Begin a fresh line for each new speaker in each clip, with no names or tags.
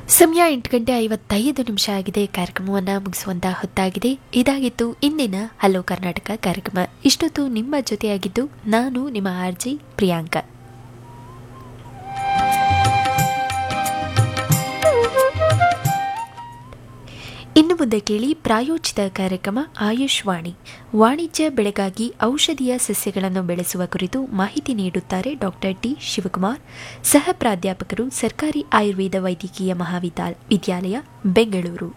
ಸಮಯ ಎಂಟು ಗಂಟೆ ಐವತ್ತೈದು ನಿಮಿಷ ಆಗಿದೆ ಕಾರ್ಯಕ್ರಮವನ್ನು ಮುಗಿಸುವಂತ ಹೊತ್ತಾಗಿದೆ ಇದಾಗಿತ್ತು ಇಂದಿನ ಹಲೋ ಕರ್ನಾಟಕ ಕಾರ್ಯಕ್ರಮ ಇಷ್ಟೊತ್ತು ನಿಮ್ಮ ಜೊತೆಯಾಗಿದ್ದು ನಾನು ನಿಮ್ಮ ಆರ್ಜಿ ಪ್ರಿಯಾಂಕಾ ಇನ್ನು ಮುಂದೆ ಕೇಳಿ ಪ್ರಾಯೋಜಿತ ಕಾರ್ಯಕ್ರಮ ಆಯುಷ್ ವಾಣಿ ವಾಣಿಜ್ಯ ಬೆಳೆಗಾಗಿ ಔಷಧೀಯ ಸಸ್ಯಗಳನ್ನು ಬೆಳೆಸುವ ಕುರಿತು ಮಾಹಿತಿ ನೀಡುತ್ತಾರೆ ಡಾಕ್ಟರ್ ಟಿ ಶಿವಕುಮಾರ್ ಸಹ ಪ್ರಾಧ್ಯಾಪಕರು ಸರ್ಕಾರಿ ಆಯುರ್ವೇದ ವೈದ್ಯಕೀಯ ಮಹಾವಿದ್ಯಾಲ ವಿದ್ಯಾಲಯ ಬೆಂಗಳೂರು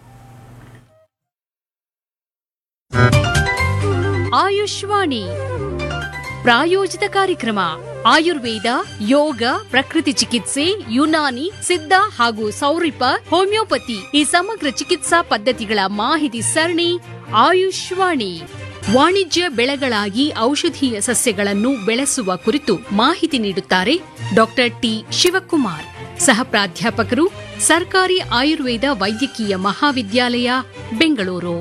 ಆಯುಷ್ವಾಣಿ ಪ್ರಾಯೋಜಿತ ಕಾರ್ಯಕ್ರಮ ಆಯುರ್ವೇದ ಯೋಗ ಪ್ರಕೃತಿ ಚಿಕಿತ್ಸೆ ಯುನಾನಿ ಸಿದ್ಧ ಹಾಗೂ ಸೌರಿಪ ಹೋಮಿಯೋಪತಿ ಈ ಸಮಗ್ರ ಚಿಕಿತ್ಸಾ ಪದ್ಧತಿಗಳ ಮಾಹಿತಿ ಸರಣಿ ಆಯುಷ್ವಾಣಿ ವಾಣಿಜ್ಯ ಬೆಳೆಗಳಾಗಿ ಔಷಧೀಯ ಸಸ್ಯಗಳನ್ನು ಬೆಳೆಸುವ ಕುರಿತು ಮಾಹಿತಿ ನೀಡುತ್ತಾರೆ ಡಾಕ್ಟರ್ ಟಿ ಶಿವಕುಮಾರ್ ಸಹ ಪ್ರಾಧ್ಯಾಪಕರು ಸರ್ಕಾರಿ ಆಯುರ್ವೇದ ವೈದ್ಯಕೀಯ ಮಹಾವಿದ್ಯಾಲಯ ಬೆಂಗಳೂರು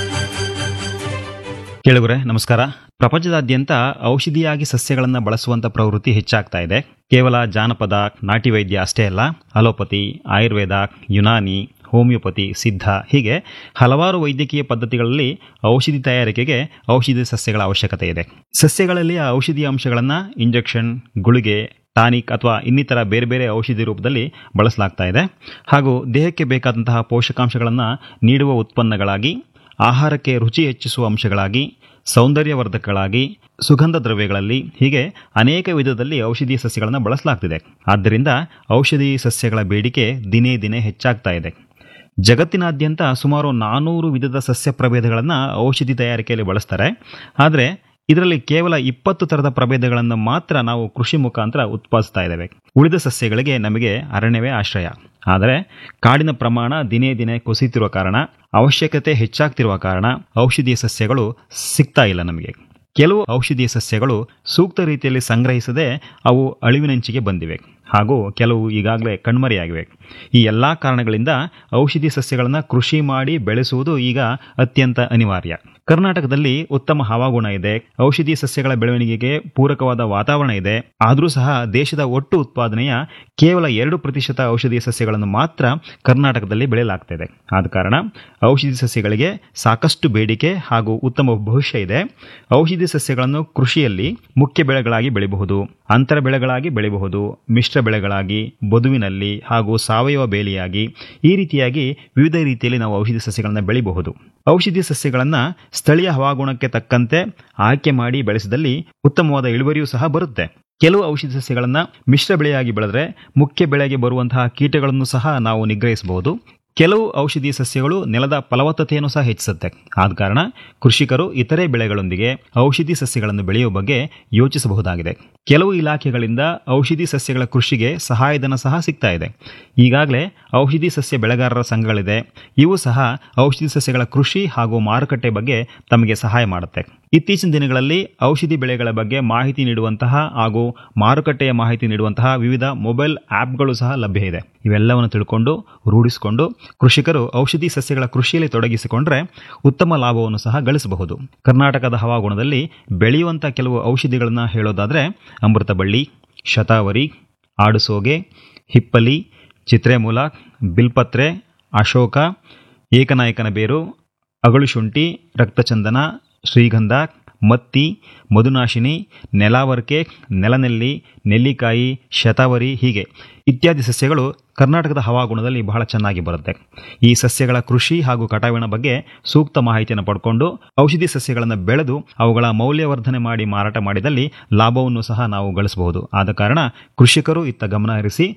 ಕೇಳುಗರೆ ನಮಸ್ಕಾರ ಪ್ರಪಂಚದಾದ್ಯಂತ ಔಷಧಿಯಾಗಿ ಸಸ್ಯಗಳನ್ನು ಬಳಸುವಂತ ಪ್ರವೃತ್ತಿ ಹೆಚ್ಚಾಗ್ತಾ ಇದೆ ಕೇವಲ ಜಾನಪದ ನಾಟಿ ವೈದ್ಯ ಅಷ್ಟೇ ಅಲ್ಲ ಅಲೋಪತಿ ಆಯುರ್ವೇದ ಯುನಾನಿ ಹೋಮಿಯೋಪತಿ ಸಿದ್ಧ ಹೀಗೆ ಹಲವಾರು ವೈದ್ಯಕೀಯ ಪದ್ಧತಿಗಳಲ್ಲಿ ಔಷಧಿ ತಯಾರಿಕೆಗೆ ಔಷಧಿ ಸಸ್ಯಗಳ ಅವಶ್ಯಕತೆ ಇದೆ ಸಸ್ಯಗಳಲ್ಲಿ ಆ ಔಷಧಿ ಅಂಶಗಳನ್ನು ಇಂಜೆಕ್ಷನ್ ಗುಳಿಗೆ ಟಾನಿಕ್ ಅಥವಾ ಇನ್ನಿತರ ಬೇರೆ ಬೇರೆ ಔಷಧಿ ರೂಪದಲ್ಲಿ ಬಳಸಲಾಗ್ತಾ ಇದೆ ಹಾಗೂ ದೇಹಕ್ಕೆ ಬೇಕಾದಂತಹ ಪೋಷಕಾಂಶಗಳನ್ನು ನೀಡುವ ಉತ್ಪನ್ನಗಳಾಗಿ ಆಹಾರಕ್ಕೆ ರುಚಿ ಹೆಚ್ಚಿಸುವ ಅಂಶಗಳಾಗಿ ಸೌಂದರ್ಯವರ್ಧಕಗಳಾಗಿ ಸುಗಂಧ ದ್ರವ್ಯಗಳಲ್ಲಿ ಹೀಗೆ ಅನೇಕ ವಿಧದಲ್ಲಿ ಔಷಧೀಯ ಸಸ್ಯಗಳನ್ನು ಬಳಸಲಾಗ್ತಿದೆ ಆದ್ದರಿಂದ ಔಷಧಿ ಸಸ್ಯಗಳ ಬೇಡಿಕೆ ದಿನೇ ದಿನೇ ಹೆಚ್ಚಾಗ್ತಾ ಇದೆ ಜಗತ್ತಿನಾದ್ಯಂತ ಸುಮಾರು ನಾನೂರು ವಿಧದ ಸಸ್ಯ ಪ್ರಭೇದಗಳನ್ನು ಔಷಧಿ ತಯಾರಿಕೆಯಲ್ಲಿ ಬಳಸ್ತಾರೆ ಆದರೆ ಇದರಲ್ಲಿ ಕೇವಲ ಇಪ್ಪತ್ತು ಥರದ ಪ್ರಭೇದಗಳನ್ನು ಮಾತ್ರ ನಾವು ಕೃಷಿ ಮುಖಾಂತರ ಉತ್ಪಾದಿಸ್ತಾ ಇದ್ದೇವೆ ಉಳಿದ ಸಸ್ಯಗಳಿಗೆ ನಮಗೆ ಅರಣ್ಯವೇ ಆಶ್ರಯ ಆದರೆ ಕಾಡಿನ ಪ್ರಮಾಣ ದಿನೇ ದಿನೇ ಕುಸಿತಿರುವ ಕಾರಣ ಅವಶ್ಯಕತೆ ಹೆಚ್ಚಾಗ್ತಿರುವ ಕಾರಣ ಔಷಧೀಯ ಸಸ್ಯಗಳು ಸಿಗ್ತಾ ಇಲ್ಲ ನಮಗೆ ಕೆಲವು ಔಷಧೀಯ ಸಸ್ಯಗಳು ಸೂಕ್ತ ರೀತಿಯಲ್ಲಿ ಸಂಗ್ರಹಿಸದೆ ಅವು ಅಳಿವಿನಂಚಿಗೆ ಬಂದಿವೆ ಹಾಗೂ ಕೆಲವು ಈಗಾಗಲೇ ಕಣ್ಮರೆಯಾಗಿವೆ ಈ ಎಲ್ಲ ಕಾರಣಗಳಿಂದ ಔಷಧಿ ಸಸ್ಯಗಳನ್ನು ಕೃಷಿ ಮಾಡಿ ಬೆಳೆಸುವುದು ಈಗ ಅತ್ಯಂತ ಅನಿವಾರ್ಯ ಕರ್ನಾಟಕದಲ್ಲಿ ಉತ್ತಮ ಹವಾಗುಣ ಇದೆ ಔಷಧಿ ಸಸ್ಯಗಳ ಬೆಳವಣಿಗೆಗೆ ಪೂರಕವಾದ ವಾತಾವರಣ ಇದೆ ಆದರೂ ಸಹ ದೇಶದ ಒಟ್ಟು ಉತ್ಪಾದನೆಯ ಕೇವಲ ಎರಡು ಪ್ರತಿಶತ ಔಷಧೀಯ ಸಸ್ಯಗಳನ್ನು ಮಾತ್ರ ಕರ್ನಾಟಕದಲ್ಲಿ ಬೆಳೆಯಲಾಗ್ತಿದೆ ಆದ ಕಾರಣ ಔಷಧಿ ಸಸ್ಯಗಳಿಗೆ ಸಾಕಷ್ಟು ಬೇಡಿಕೆ ಹಾಗೂ ಉತ್ತಮ ಭವಿಷ್ಯ ಇದೆ ಔಷಧಿ ಸಸ್ಯಗಳನ್ನು ಕೃಷಿಯಲ್ಲಿ ಮುಖ್ಯ ಬೆಳೆಗಳಾಗಿ ಬೆಳೆಯಬಹುದು ಅಂತರ ಬೆಳೆಗಳಾಗಿ ಬೆಳೆಯಬಹುದು ಮಿಶ್ರ ಬೆಳೆಗಳಾಗಿ ಬದುವಿನಲ್ಲಿ ಹಾಗೂ ಸಾವಯವ ಬೇಲಿಯಾಗಿ ಈ ರೀತಿಯಾಗಿ ವಿವಿಧ ರೀತಿಯಲ್ಲಿ ನಾವು ಔಷಧಿ ಸಸ್ಯಗಳನ್ನು ಬೆಳೆಯಬಹುದು ಔಷಧಿ ಸಸ್ಯಗಳನ್ನು ಸ್ಥಳೀಯ ಹವಾಗುಣಕ್ಕೆ ತಕ್ಕಂತೆ ಆಯ್ಕೆ ಮಾಡಿ ಬೆಳೆಸಿದಲ್ಲಿ ಉತ್ತಮವಾದ ಇಳುವರಿಯೂ ಸಹ ಬರುತ್ತೆ ಕೆಲವು ಔಷಧಿ ಸಸ್ಯಗಳನ್ನು ಮಿಶ್ರ ಬೆಳೆಯಾಗಿ ಬೆಳೆದ್ರೆ ಮುಖ್ಯ ಬೆಳೆಗೆ ಬರುವಂತಹ ಕೀಟಗಳನ್ನು ಸಹ ನಾವು ನಿಗ್ರಹಿಸಬಹುದು ಕೆಲವು ಔಷಧಿ ಸಸ್ಯಗಳು ನೆಲದ ಫಲವತ್ತತೆಯನ್ನು ಸಹ ಹೆಚ್ಚಿಸುತ್ತೆ ಆದ ಕಾರಣ ಕೃಷಿಕರು ಇತರೆ ಬೆಳೆಗಳೊಂದಿಗೆ ಔಷಧಿ ಸಸ್ಯಗಳನ್ನು ಬೆಳೆಯುವ ಬಗ್ಗೆ ಯೋಚಿಸಬಹುದಾಗಿದೆ ಕೆಲವು ಇಲಾಖೆಗಳಿಂದ ಔಷಧಿ ಸಸ್ಯಗಳ ಕೃಷಿಗೆ ಸಹಾಯಧನ ಸಹ ಸಿಗ್ತಾ ಇದೆ ಈಗಾಗಲೇ ಔಷಧಿ ಸಸ್ಯ ಬೆಳೆಗಾರರ ಸಂಘಗಳಿದೆ ಇವು ಸಹ ಔಷಧಿ ಸಸ್ಯಗಳ ಕೃಷಿ ಹಾಗೂ ಮಾರುಕಟ್ಟೆ ಬಗ್ಗೆ ತಮಗೆ ಸಹಾಯ ಮಾಡುತ್ತೆ ಇತ್ತೀಚಿನ ದಿನಗಳಲ್ಲಿ ಔಷಧಿ ಬೆಳೆಗಳ ಬಗ್ಗೆ ಮಾಹಿತಿ ನೀಡುವಂತಹ ಹಾಗೂ ಮಾರುಕಟ್ಟೆಯ ಮಾಹಿತಿ ನೀಡುವಂತಹ ವಿವಿಧ ಮೊಬೈಲ್ ಆ್ಯಪ್ಗಳು ಸಹ ಲಭ್ಯ ಇದೆ ಇವೆಲ್ಲವನ್ನು ತಿಳ್ಕೊಂಡು ರೂಢಿಸಿಕೊಂಡು ಕೃಷಿಕರು ಔಷಧಿ ಸಸ್ಯಗಳ ಕೃಷಿಯಲ್ಲಿ ತೊಡಗಿಸಿಕೊಂಡ್ರೆ ಉತ್ತಮ ಲಾಭವನ್ನು ಸಹ ಗಳಿಸಬಹುದು ಕರ್ನಾಟಕದ ಹವಾಗುಣದಲ್ಲಿ ಬೆಳೆಯುವಂಥ ಕೆಲವು ಔಷಧಿಗಳನ್ನು ಹೇಳೋದಾದರೆ ಅಮೃತಬಳ್ಳಿ ಶತಾವರಿ ಆಡುಸೋಗೆ ಹಿಪ್ಪಲಿ ಚಿತ್ರೆಮೂಲ ಬಿಲ್ಪತ್ರೆ ಅಶೋಕ ಏಕನಾಯಕನ ಬೇರು ಅಗಳು ಶುಂಠಿ ರಕ್ತಚಂದನ ಶ್ರೀಗಂಧ ಮತ್ತಿ ಮಧುನಾಶಿನಿ ನೆಲಾವರ್ಕೆ ನೆಲನೆಲ್ಲಿ ನೆಲ್ಲಿಕಾಯಿ ಶತಾವರಿ ಹೀಗೆ ಇತ್ಯಾದಿ ಸಸ್ಯಗಳು ಕರ್ನಾಟಕದ ಹವಾಗುಣದಲ್ಲಿ ಬಹಳ ಚೆನ್ನಾಗಿ ಬರುತ್ತೆ ಈ ಸಸ್ಯಗಳ ಕೃಷಿ ಹಾಗೂ ಕಟಾವಿನ ಬಗ್ಗೆ ಸೂಕ್ತ ಮಾಹಿತಿಯನ್ನು ಪಡ್ಕೊಂಡು ಔಷಧಿ ಸಸ್ಯಗಳನ್ನು ಬೆಳೆದು ಅವುಗಳ ಮೌಲ್ಯವರ್ಧನೆ ಮಾಡಿ ಮಾರಾಟ ಮಾಡಿದಲ್ಲಿ ಲಾಭವನ್ನು ಸಹ ನಾವು ಗಳಿಸಬಹುದು ಆದ ಕಾರಣ ಕೃಷಿಕರು ಇತ್ತ ಗಮನ ಹರಿಸಿ